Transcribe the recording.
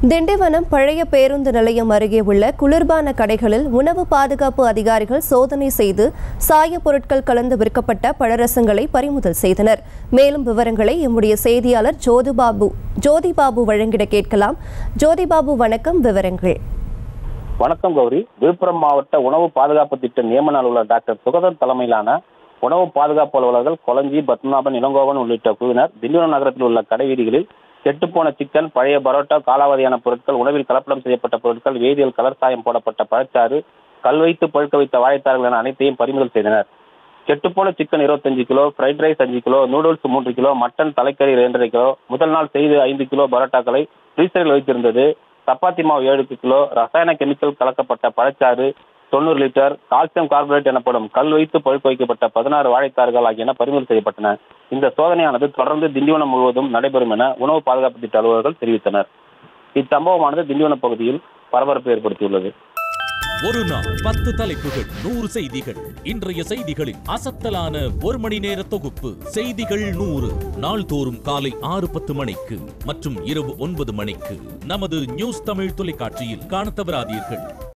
திண்டிவனம் பழைய பேருந்து நிலையம் அருகே உள்ள குளிர்பான கடைகளில் உணவு பாதுகாப்பு அதிகாரிகள் சோதனை செய்து சாயப் பொருட்கள் கலந்து விற்கப்பட்ட பழரசங்களை பறிமுதல் செய்தனர் மேலும் விவரங்களை எம்முடைய செய்தியாளர் ஜோதிபாபு ஜோதிபாபு வழங்கிட கேட்கலாம் ஜோதிபாபு வணக்கம் விவரங்கள் வணக்கம் கௌரி விழுப்புரம் மாவட்ட உணவு பாதுகாப்பு திட்ட நியமன அலுவலர் டாக்டர் சுகதர் தலைமையிலான உணவு பாதுகாப்பு அலுவலர்கள் கொளஞ்சி பத்மநாபன் இளங்கோவன் உள்ளிட்ட குழுவினர் திண்டிவனம் நகரத்தில் உள்ள கடை வீதிகளில் கெட்டுப்போன சிக்கன் பழைய பரோட்டா காலாவதியான பொருட்கள் உணவில் கலப்படம் செய்யப்பட்ட பொருட்கள் வேதியியல் கலர் சாயம் போடப்பட்ட பழச்சாறு கல் வைத்து பழுக்க வைத்த வாழைத்தார்கள் என அனைத்தையும் பறிமுதல் செய்தனர் கெட்டுப்போன சிக்கன் இருபத்தஞ்சு கிலோ ஃப்ரைட் ரைஸ் அஞ்சு கிலோ நூடுல்ஸ் மூன்று கிலோ மட்டன் தலைக்கறி இரண்டரை கிலோ முதல் நாள் செய்து ஐந்து கிலோ பரோட்டாக்களை ஃப்ரீசரில் வைத்திருந்தது சப்பாத்தி மாவு ஏழு கிலோ ரசாயன கெமிக்கல் கலக்கப்பட்ட பழச்சாறு தொண்ணூறு லிட்டர் கால்சியம் கார்பரேட் எனப்படும் கல் வைத்து பழுக்க வைக்கப்பட்ட பதினாறு வாழைத்தார்கள் ஆகியன பறிமுதல் செய்யப்பட்டன இந்த சோதனையானது தொடர்ந்து திண்டிவனம் முழுவதும் நடைபெறும் என உணவு பாதுகாப்பு திட்ட அலுவலர்கள் தெரிவித்தனர் இச்சம்பவமானது திண்டிவனம் பகுதியில் பரபரப்பை ஏற்படுத்தியுள்ளது ஒரு நாள் பத்து தலைப்புகள் நூறு செய்திகள் இன்றைய செய்திகளின் அசத்தலான ஒரு மணி நேர தொகுப்பு செய்திகள் நூறு நாள்தோறும் காலை ஆறு பத்து மணிக்கு மற்றும் இரவு ஒன்பது மணிக்கு நமது நியூஸ் தமிழ் தொலைக்காட்சியில் காணத் தவறாதீர்கள்